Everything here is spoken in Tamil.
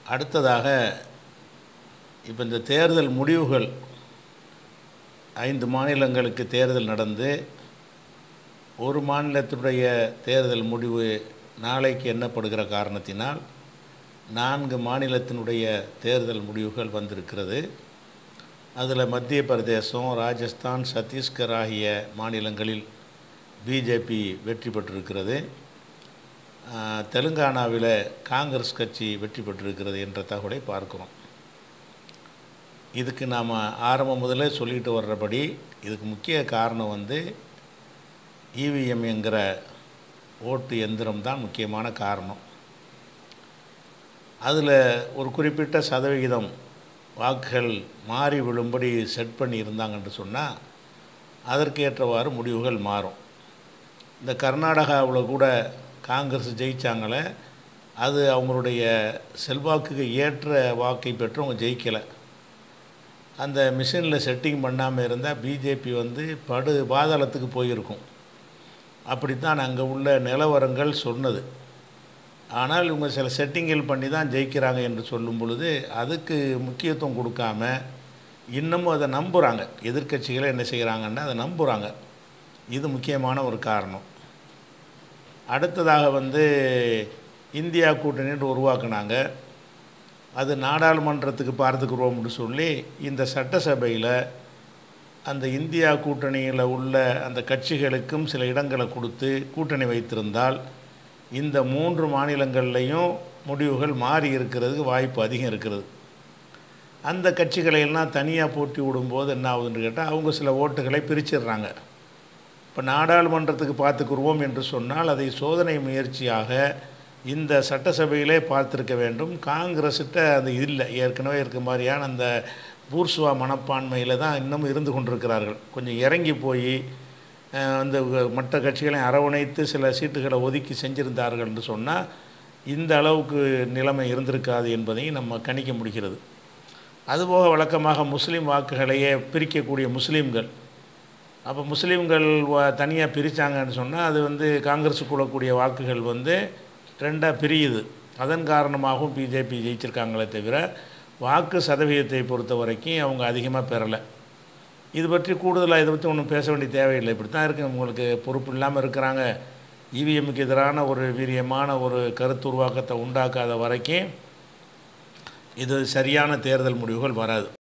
அடுத்ததாக இப்போ இந்த தேர்தல் முடிவுகள் ஐந்து மாநிலங்களுக்கு தேர்தல் நடந்து ஒரு மாநிலத்துடைய தேர்தல் முடிவு நாளைக்கு எண்ணப்படுகிற காரணத்தினால் நான்கு மாநிலத்தினுடைய தேர்தல் முடிவுகள் வந்திருக்கிறது அதில் மத்திய பிரதேசம் ராஜஸ்தான் சத்தீஸ்கர் ஆகிய மாநிலங்களில் பிஜேபி வெற்றி பெற்றிருக்கிறது ஆஹ், தெலுங்கானாவில் காங்கிரஸ் கட்சி வெற்றி பெற்றிருக்கிறது என்ற தகவலை பார்க்கிறோம் இதுக்கு நாம் ஆரம்பம் முதலே சொல்லிட்டு வர்றபடி இதுக்கு முக்கிய காரணம் வந்து இவிஎம் என்கிற ஓட்டு எந்திரம் தான் முக்கியமான காரணம் அதில் ஒரு குறிப்பிட்ட சதவிகிதம் வாக்குகள் மாறி விழும்படி செட் பண்ணி இருந்தாங்கன்னு சொன்னால் அதற்கேற்றவாறு முடிவுகள் மாறும் இந்த கர்நாடகாவில் கூட காங்கிரஸ் ஜெயித்தாங்களே அது அவங்களுடைய செல்வாக்குக்கு ஏற்ற வாக்கை பெற்று அவங்க ஜெயிக்கலை அந்த மிஷினில் செட்டிங் பண்ணாமல் இருந்தால் பிஜேபி வந்து படு பாதாளத்துக்கு போயிருக்கும் அப்படித்தான் அங்கே உள்ள நிலவரங்கள் சொன்னது ஆனால் இவங்க சில செட்டிங்கள் பண்ணி தான் ஜெயிக்கிறாங்க என்று சொல்லும் பொழுது அதுக்கு முக்கியத்துவம் கொடுக்காம இன்னமும் அதை நம்புகிறாங்க எதிர்க்கட்சிகளை என்ன செய்கிறாங்கன்னா அதை நம்புகிறாங்க இது முக்கியமான ஒரு காரணம் அடுத்ததாக வந்து இந்தியா கூட்டணின்னு உருவாக்குனாங்க அது நாடாளுமன்றத்துக்கு பார்த்துக்குறோம்னு சொல்லி இந்த சட்டசபையில் அந்த இந்தியா கூட்டணியில் உள்ள அந்த கட்சிகளுக்கும் சில இடங்களை கொடுத்து கூட்டணி வைத்திருந்தால் இந்த மூன்று மாநிலங்கள்லேயும் முடிவுகள் மாறி இருக்கிறதுக்கு வாய்ப்பு அதிகம் இருக்கிறது அந்த கட்சிகளை எல்லாம் தனியாக போட்டி விடும்போது என்ன ஆகுதுன்னு கேட்டால் அவங்க சில ஓட்டுகளை பிரிச்சிடுறாங்க இப்போ நாடாளுமன்றத்துக்கு பார்த்துக்குருவோம் என்று சொன்னால் அதை சோதனை முயற்சியாக இந்த சட்டசபையிலே பார்த்திருக்க வேண்டும் காங்கிரஸ்கிட்ட அது இல்லை ஏற்கனவே இருக்க மாதிரியான அந்த பூர்சுவா மனப்பான்மையில் தான் இன்னும் இருந்து கொண்டிருக்கிறார்கள் கொஞ்சம் இறங்கி போய் அஹ், அந்த மற்ற கட்சிகளை அரவணைத்து சில சீட்டுகளை ஒதுக்கி செஞ்சிருந்தார்கள் என்று சொன்னால் இந்த அளவுக்கு நிலைமை இருந்திருக்காது என்பதையும் நம்ம கணிக்க முடிகிறது அதுபோக வழக்கமாக முஸ்லீம் வாக்குகளையே பிரிக்கக்கூடிய முஸ்லீம்கள் அப்போ முஸ்லீம்கள் தனியாக பிரித்தாங்கன்னு சொன்னால் அது வந்து காங்கிரஸுக்கு கொள்ளக்கூடிய வாக்குகள் வந்து ரெண்டாக பிரியுது அதன் காரணமாகவும் பிஜேபி ஜெயிச்சிருக்காங்களே தவிர வாக்கு சதவீதத்தை பொறுத்த வரைக்கும் அவங்க அதிகமாக பெறலை இது பற்றி கூடுதலாக இதை பற்றி ஒன்றும் பேச வேண்டிய தேவையில்லை இப்படி தான் இருக்குது உங்களுக்கு பொறுப்பு இல்லாமல் இருக்கிறாங்க இவிஎம்முக்கு எதிரான ஒரு வீரியமான ஒரு கருத்து உருவாக்கத்தை உண்டாக்காத வரைக்கும் இது சரியான தேர்தல் முடிவுகள் வராது